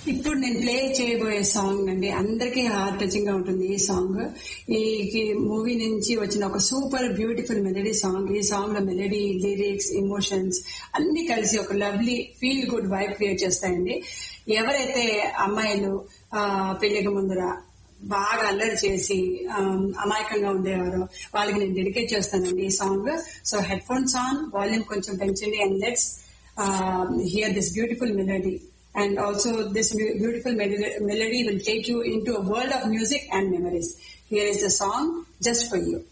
ఇప్పుడు నేను ప్లే చేయబోయే సాంగ్ అండి అందరికీ హార్ట్ టచింగ్ గా ఉంటుంది ఈ సాంగ్ ఈ మూవీ నుంచి వచ్చిన ఒక సూపర్ బ్యూటిఫుల్ మెలడీ సాంగ్ ఈ సాంగ్ లో మెలడీ లిరిక్స్ ఇమోషన్స్ అన్ని కలిసి ఒక lovely feel good vibe create చేస్తాయండి ఎవరైతే అమ్మాయిలు ఆ, పెళ్లికి ముందర బాగా అల్లరి చేసి ఆ, అమాయకంగా ఉండేవారు వాళ్ళకి నేను డెడికేట్ చేస్తానండి ఈ song so headphones on volume కొంచెం పెంచండి and let's hear this beautiful melody and also this mu- beautiful mel- melody will take you into a world of music and memories. Here is the song just for you.